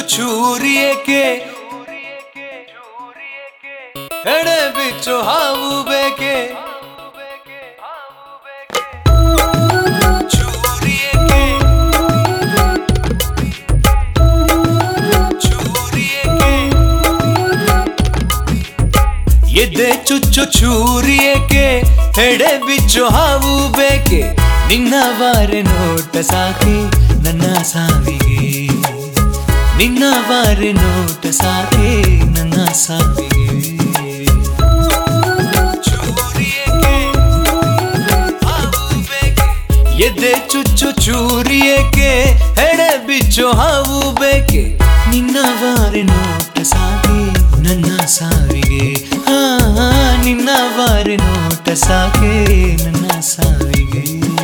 ಚೂರಿಯಕ್ಕೆ ಎಡೆ ಬಿಚ್ಚು ಹಾವು ಬೇಕೆ ಚೂರಿಯಕ್ಕೆ ಚೂರಿಯಕ್ಕೆ ಎದೆ ಚುಚ್ಚು ಚೂರಿಯಕ್ಕೆ ಎಡೆ ಬಿಚ್ಚು ಹಾವು ಬೇಕೆ ನಿನ್ನ ಬಾರೆ ನೋಟ ಸಾಕೆ ನನ್ನ ಸಾವಿಗೆ ನಿನ್ನ ಬಾರೆ ನೋಟ ಸಾಕೆ ನನ್ನ ಸಾವಿಗೆ ಚೂರಿಯಕ್ಕೆ ಹಾವು ಬೇಕೆ ಎದೆ ಚುಚ್ಚು ಚೂರಿಯಕ್ಕೆ ಎಡೆ ಬಿಚ್ಚು ಹಾವು ಬೇಕೆ ನಿನ್ನ ಬಾರೆ ನೋಟ ಸಾಕೆ ನನ್ನ ಸಾವಿಗೆ ಹಾ ನಿನ್ನ ಬಾರೆ ನೋಟ ಸಾಕೆ ನನ್ನ ಸಾವಿಗೆ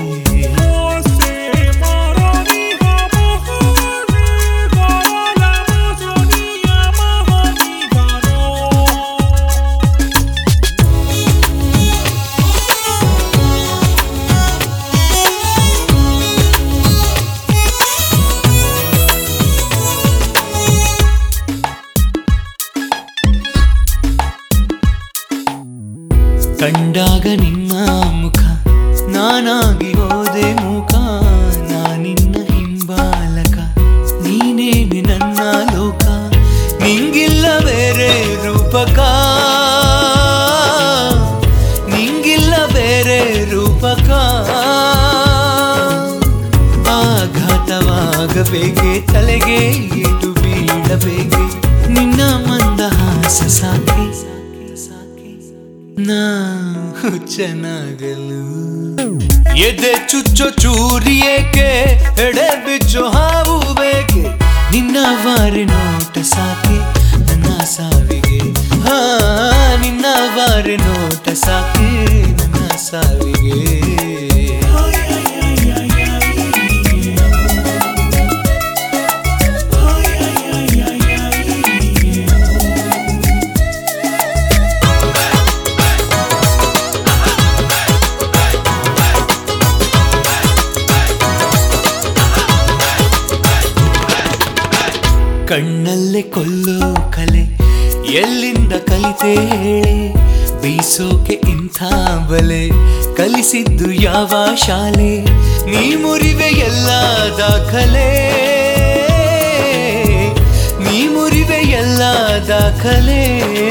ಕಂಡಾಗ ನಿಮ್ಮ ಮುಖ ನಾನಾಗಿ ಹೋದೆ ಮುಖ ನಾನಿನ್ನ ಹಿಂಬಾಲಕ ನೀನೇನೆ ನನ್ನ ಲೋಕ ನಿಂಗಿಲ್ಲ ಬೇರೆ ರೂಪಕ ನಿಂಗಿಲ್ಲ ಬೇರೆ ರೂಪಕ ಆಘಾತವಾಗಬೇಕೆ ತಲೆಗೆ ಏಟು ಬೀಳಬೇಕೆ ನಿನ್ನ ಮಂದಹಾಸ ಸಾಕೆ ನಾ ಹುಚ್ಚನಾಗಲು ಎದೆ ಚುಚ್ಚೋ ಚೂರಿಯೇಕೆ ಎಡೆ ಬಿಚ್ಚೋ ಹಾವು ಬೇಕೆ ನಿನ್ನ ಬಾರಿ ನೋಟ ಸಾಕೆ ನನ್ನ ಸಾವಿಗೆ ಹಾ ನಿನ್ನ ಬಾರಿ ನೋಟ ಸಾಕೆ ನನ್ನ ಸಾವಿಗೆ ಕಣ್ಣಲ್ಲೇ ಕೊಲ್ಲೋ ಕಲೆ ಎಲ್ಲಿಂದ ಕಲಿತೆ ಹೇಳಿ ಬೀಸೋಕೆ ಇಂಥ ಬಲೆ ಕಲಿಸಿದ್ದು ಯಾವ ಶಾಲೆ ನೀ ಮುರಿವೆ ಎಲ್ಲ ದಾಖಲೆ ನೀ ಮುರಿವೆ ಎಲ್ಲ ದಾಖಲೆ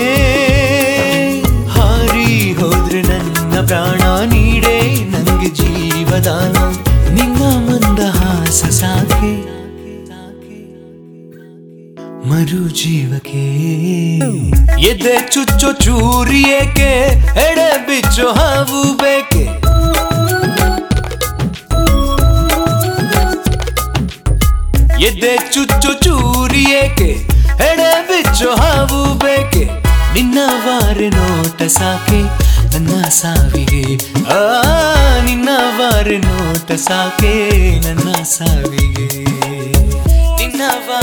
ಹಾರಿ ಹೋದ್ರೆ ನನ್ನ ಪ್ರಾಣ ನೀಡೇ ನನಗೆ ಜೀವದಾನ ನಿನ್ನ ಮಂದಹಾಸ ಸಾಕೆ ಮರು ಜೀವಕ್ಕೆ ಎದೆ ಚುಚ್ಚೋ ಚೂರಿಯೇಕೆ ಎಡೆ ಬಿಚ್ಚೋ ಹಾವು ಬೇಕೆ ಎದೆ ಚುಚ್ಚು ಚೂರಿಯೇಕೆ ಎಡೆ ಬಿಚ್ಚೋ ಹಾವು ಬೇಕೆ ನಿನ್ನ ವಾರೆ ನೋಟ ಸಾಕೆ ನನ್ನ ಸಾವಿಗೆ ಆ ನಿನ್ನ ವಾರೆ ನೋಟ ಸಾಕೆ ನನ್ನ ಸಾವಿಗೆ ನಿನ್ನ ವಾರೆ